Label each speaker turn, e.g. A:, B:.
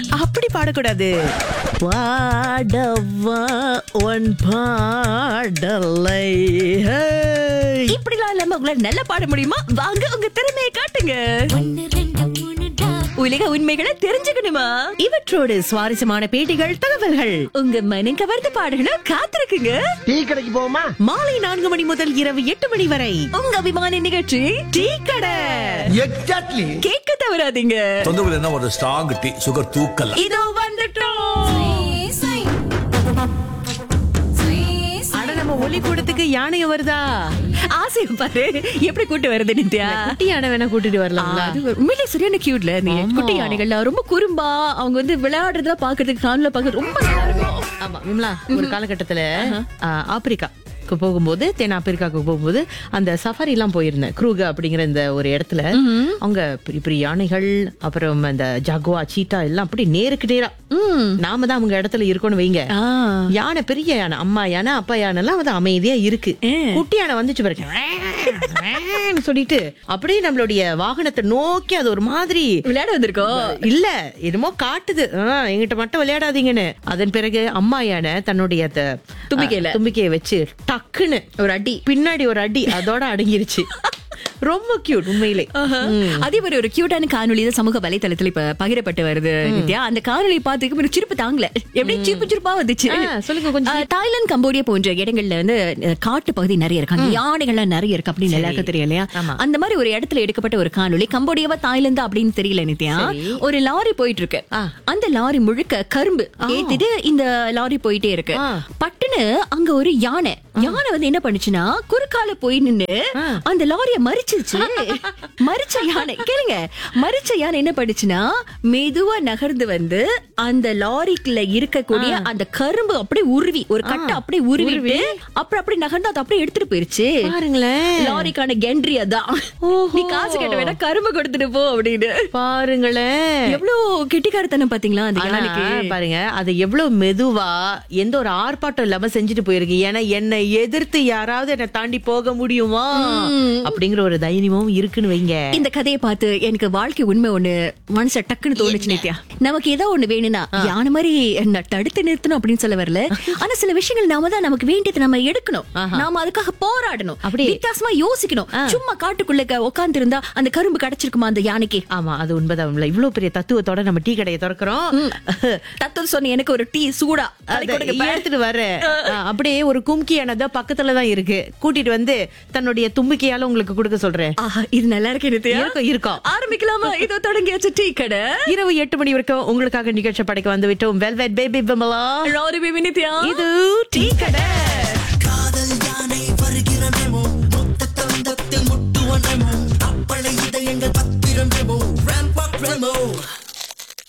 A: அப்படி பாடக்கூடாது பாடவா உன் பாடலை ஹே.
B: இப்படிலாம் இல்லாம உங்களால நல்லா பாட முடியுமா வாங்க உங்க திறமையை காட்டுங்க உலக உண்மைகளை தெரிஞ்சுக்கணுமா
A: இவற்றோடு சுவாரஸ்யமான பேட்டிகள் தகவல்கள்
B: உங்க மனம் கவர்ந்த பாடல்களை காத்திருக்குங்க
C: டீ கடைக்கு போவோமா
A: மாலை நான்கு மணி முதல் இரவு எட்டு மணி வரை
B: உங்க அபிமான நிகழ்ச்சி டீ கடை
C: எக்ஸாக்ட்லி
B: கேட்க தவறாதீங்க
D: தொந்தரவு என்ன ஒரு ஸ்ட்ராங் டீ சுகர் தூக்கல
B: இதோ வந்துட்டோம்
A: அட நம்ம ஒலி கூடத்துக்கு யானைய வருதா
B: ஆசை பாரு எப்படி கூட்டு வருது நித்யா
A: குட்டி யானை வேணா கூட்டிட்டு வரலாம்ல
B: அது ஒரு- உண்மையிலே சரியான கியூட்ல நீ குட்டி யானைகள்லாம் ரொம்ப குறும்பா அவங்க வந்து விளையாடுறதா பாக்குறதுக்கு காணல பாக்க ரொம்ப நல்லா இருக்கும்
A: ஆமா விமலா ஒரு காலகட்டத்துல ஆ, ஆப்பிரிக்காக்கு போகும்போது தென் ஆப்பிரிக்காவுக்கு போகும்போது அந்த சஃபாரி எல்லாம் போயிருந்தேன் குரூக அப்படிங்கிற இந்த ஒரு இடத்துல அவங்க பெரிய பெரிய யானைகள் அப்புறம் அந்த ஜகுவா சீட்டா எல்லாம் அப்படி நேருக்கு நேரா நாம தான் அவங்க இடத்துல இருக்கோம்னு வைங்க
B: ஆ.
A: யானை பெரிய யானை அம்மா யானை அப்பா யானை எல்லாம் வந்து அமைதியா இருக்கு குட்டி யானை வந்துச்சு பாருங்க ன்னு சொல்லிட்டு அப்படியே நம்மளுடைய வாகனத்தை நோக்கி அது ஒரு மாதிரி
B: விளையாட வந்திருக்கோம்
A: இல்ல என்னமோ காட்டுது ஆ, என்கிட்ட மட்டும் விளையாடாதீங்கன்னு அதன் பிறகு அம்மா யானை தன்னுடைய அந்த
B: தும்பிக்கையில.
A: ஆ, தும்பிக்கையை வச்சு டக்குன்னு
B: ஒரு அடி
A: பின்னாடி ஒரு அடி அதோட அடங்கிருச்சு ரொம்ப கியூட் உண்மையிலே
B: அதே மாதிரி ஒரு கியூட்டான காணொளி தான் சமூக வலைத்தளத்துல இப்ப பகிரப்பட்டு வருது நித்யா அந்த காணொளி பார்த்துக்கு ஒரு சிரிப்பு தாங்கல எப்படி சிரிப்பு சிரிப்பா வந்துச்சு
A: ஆ, சொல்லுங்க கொஞ்சம்.
B: ஆ, தாய்லாந்து கம்போடியா போன்ற இடங்கள்ல வந்து அஹ், காட்டு பகுதி நிறைய இருக்கு அங்க யானைகள்லாம் நிறைய இருக்கு அப்படின்னு எல்லாருக்கும் தெரியும் இல்லையா
A: ஆமா.
B: அந்த மாதிரி ஒரு இடத்துல எடுக்கப்பட்ட ஒரு காணொளி கம்போடியாவா தாய்லாந்து அப்படின்னு தெரியல நித்யா
A: சரி.
B: ஒரு லாரி போயிட்டு இருக்கு
A: ஆ.
B: அந்த லாரி முழுக்க கரும்பு ஏத்திட்டு இந்த லாரி போயிட்டே இருக்கு
A: ஆ.
B: பட்டுன்னு அங்க ஒரு யானை யானை வந்து என்ன பண்ணுச்சுன்னா குறுக்கால போய் நின்னு அந்த லாரிய மறிச்சிருச்சு மறிச்ச யானை கேளுங்க மறிச்ச யானை என்ன பண்ணுச்சுன்னா மெதுவா நகர்ந்து வந்து அந்த லாரிக்குள்ள இருக்கக்கூடிய அந்த கரும்பு அப்படியே உருவி ஒரு கட்டை அப்படியே உருவிட்டு அப்புறம் அப்படியே நகர்ந்து அதை அப்படியே எடுத்துட்டு போயிருச்சு
A: பாருங்களேன்
B: லாரிக்கான கென்ட்ரி அதான் நீ காசு கேட்ட வேணா கரும்பு கொடுத்துட்டு போ அப்படின்னு
A: பாருங்களேன்
B: எவ்வளவு கெட்டிக்காரத்தனம் பாத்தீங்களா அந்த
A: ஆனா,
B: யானைக்கு
A: பாருங்க அது எவ்வளவு மெதுவா எந்த ஒரு ஆர்ப்பாட்டம் இல்லாம செஞ்சுட்டு போயிருக்கு ஏன்னா என்னை எதிர்த்து யாராவது என்னை தாண்டி போக முடியுமா அப்படிங்கிற ஒரு தைரியமும் இருக்குன்னு வைங்க
B: இந்த கதையை பார்த்து எனக்கு வாழ்க்கை உண்மை ஒண்ணு மனச டக்குன்னு தோணுச்சு நித்யா நமக்கு ஏதோ ஒண்ணு வேணும்னா யானை மாதிரி என்ன தடுத்து நிறுத்தணும் அப்படின்னு சொல்ல வரல ஆனா சில விஷயங்கள் நாம தான் நமக்கு வேண்டியது நம்ம எடுக்கணும் நாம அதுக்காக போராடணும்
A: அப்படி.
B: வித்தியாசமா யோசிக்கணும் சும்மா காட்டுக்குள்ள உட்கார்ந்து இருந்தா அந்த கரும்பு கிடைச்சிருக்குமா அந்த யானைக்கு
A: ஆமா அது உண்மைதான் உண்மை. இவ்வளவு பெரிய தத்துவத்தோட நம்ம டீ கடையை திறக்கிறோம்
B: தத்துவம் சொன்ன எனக்கு ஒரு டீ சூடா
A: அதை
B: அதை கொடுங்க பா.
A: எடுத்துட்டு வர்றேன் ஆ, அப்படியே ஒரு கும்கி அனதா பக்கத்துல தான் இருக்கு கூட்டிட்டு வந்து தன்னுடைய தும்பிக்கையால உங்களுக்கு கொடுக்க சொல்றேன்
B: ஆஹா, இது நல்லா இருக்கு நித்யா
A: இருக்கும், இருக்கும்.
B: ஆரம்பிக்கலாமா இதோ தொடங்கியாச்சு டீ கடை
A: இரவு எட்டு மணி வரைக்கும் உங்களுக்காக நிகழ்ச்சி படைக்க வந்து விட்டோம் வெல்வெட் பேபி பம்பலா
B: ராரி பேபி நித்யா
A: இது டீ கடை